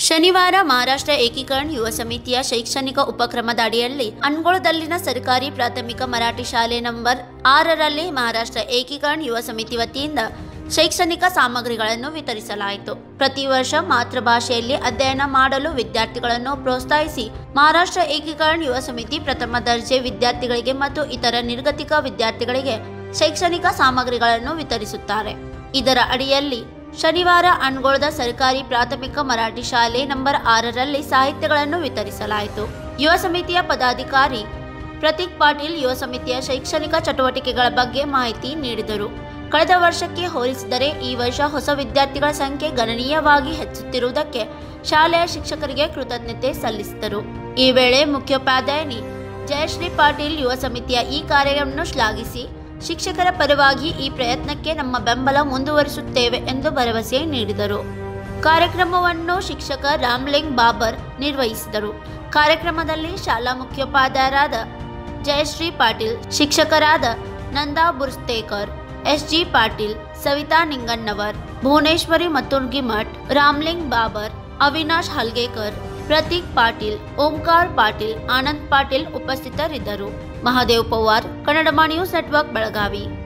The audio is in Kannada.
ಶನಿವಾರ ಮಹಾರಾಷ್ಟ್ರ ಏಕೀಕರಣ ಯುವ ಸಮಿತಿಯ ಶೈಕ್ಷಣಿಕ ಉಪಕ್ರಮದ ಅಡಿಯಲ್ಲಿ ಅನ್ಗೋಳದಲ್ಲಿನ ಸರ್ಕಾರಿ ಪ್ರಾಥಮಿಕ ಮರಾಠಿ ಶಾಲೆ ನಂಬರ್ ಆರರಲ್ಲಿ ಮಹಾರಾಷ್ಟ್ರ ಏಕೀಕರಣ ಯುವ ಸಮಿತಿ ವತಿಯಿಂದ ಶೈಕ್ಷಣಿಕ ಸಾಮಗ್ರಿಗಳನ್ನು ವಿತರಿಸಲಾಯಿತು ಪ್ರತಿ ವರ್ಷ ಮಾತೃಭಾಷೆಯಲ್ಲಿ ಅಧ್ಯಯನ ಮಾಡಲು ವಿದ್ಯಾರ್ಥಿಗಳನ್ನು ಪ್ರೋತ್ಸಾಹಿಸಿ ಮಹಾರಾಷ್ಟ್ರ ಏಕೀಕರಣ ಯುವ ಸಮಿತಿ ಪ್ರಥಮ ದರ್ಜೆ ವಿದ್ಯಾರ್ಥಿಗಳಿಗೆ ಮತ್ತು ಇತರ ನಿರ್ಗತಿಕ ವಿದ್ಯಾರ್ಥಿಗಳಿಗೆ ಶೈಕ್ಷಣಿಕ ಸಾಮಗ್ರಿಗಳನ್ನು ವಿತರಿಸುತ್ತಾರೆ ಇದರ ಅಡಿಯಲ್ಲಿ ಶನಿವಾರ ಅನ್ಗೋಳದ ಸರ್ಕಾರಿ ಪ್ರಾಥಮಿಕ ಮರಾಠಿ ಶಾಲೆ ನಂಬರ್ ಆರರಲ್ಲಿ ಸಾಹಿತ್ಯಗಳನ್ನು ವಿತರಿಸಲಾಯಿತು ಯುವ ಸಮಿತಿಯ ಪದಾಧಿಕಾರಿ ಪ್ರತೀಕ್ ಪಾಟೀಲ್ ಯುವ ಸಮಿತಿಯ ಶೈಕ್ಷಣಿಕ ಚಟುವಟಿಕೆಗಳ ಬಗ್ಗೆ ಮಾಹಿತಿ ನೀಡಿದರು ಕಳೆದ ವರ್ಷಕ್ಕೆ ಹೋಲಿಸಿದರೆ ಈ ವರ್ಷ ಹೊಸ ವಿದ್ಯಾರ್ಥಿಗಳ ಸಂಖ್ಯೆ ಗಣನೀಯವಾಗಿ ಹೆಚ್ಚುತ್ತಿರುವುದಕ್ಕೆ ಶಾಲೆಯ ಶಿಕ್ಷಕರಿಗೆ ಕೃತಜ್ಞತೆ ಸಲ್ಲಿಸಿದರು ಈ ವೇಳೆ ಮುಖ್ಯೋಪಾಧ್ಯಾಯಿನಿ ಜಯಶ್ರೀ ಪಾಟೀಲ್ ಯುವ ಸಮಿತಿಯ ಈ ಕಾರ್ಯವನ್ನು ಶ್ಲಾಘಿಸಿ ಶಿಕ್ಷಕರ ಪರವಾಗಿ ಈ ಪ್ರಯತ್ನಕ್ಕೆ ನಮ್ಮ ಬೆಂಬಲ ಮುಂದುವರಿಸುತ್ತೇವೆ ಎಂದು ಭರವಸೆ ನೀಡಿದರು ಕಾರ್ಯಕ್ರಮವನ್ನು ಶಿಕ್ಷಕ ರಾಮ್ಲಿಂಗ್ ಬಾಬರ್ ನಿರ್ವಹಿಸಿದರು ಕಾರ್ಯಕ್ರಮದಲ್ಲಿ ಶಾಲಾ ಮುಖ್ಯೋಪಾಧ್ಯಾಯರಾದ ಜಯಶ್ರೀ ಪಾಟೀಲ್ ಶಿಕ್ಷಕರಾದ ನಂದಾ ಬುರ್ಸ್ತೇಕರ್ ಎಸ್ಜಿ ಪಾಟೀಲ್ ಸವಿತಾ ನಿಂಗಣ್ಣವರ್ ಭುವನೇಶ್ವರಿ ಮತ್ತುರ್ಗಿಮಠ್ ರಾಮ್ಲಿಂಗ್ ಬಾಬರ್ ಅವಿನಾಶ್ ಹಲ್ಗೇಕರ್ ಪ್ರತೀಕ್ ಪಾಟೀಲ್ ಓಂಕಾರ್ ಪಾಟೀಲ್ ಆನಂದ್ ಪಾಟೀಲ್ ಉಪಸ್ಥಿತರಿದ್ದರು ಮಹಾದೇವ್ ಪವಾರ್ ಕನ್ನಡ ನ್ಯೂಸ್ ನೆಟ್ವರ್ಕ್ ಬೆಳಗಾವಿ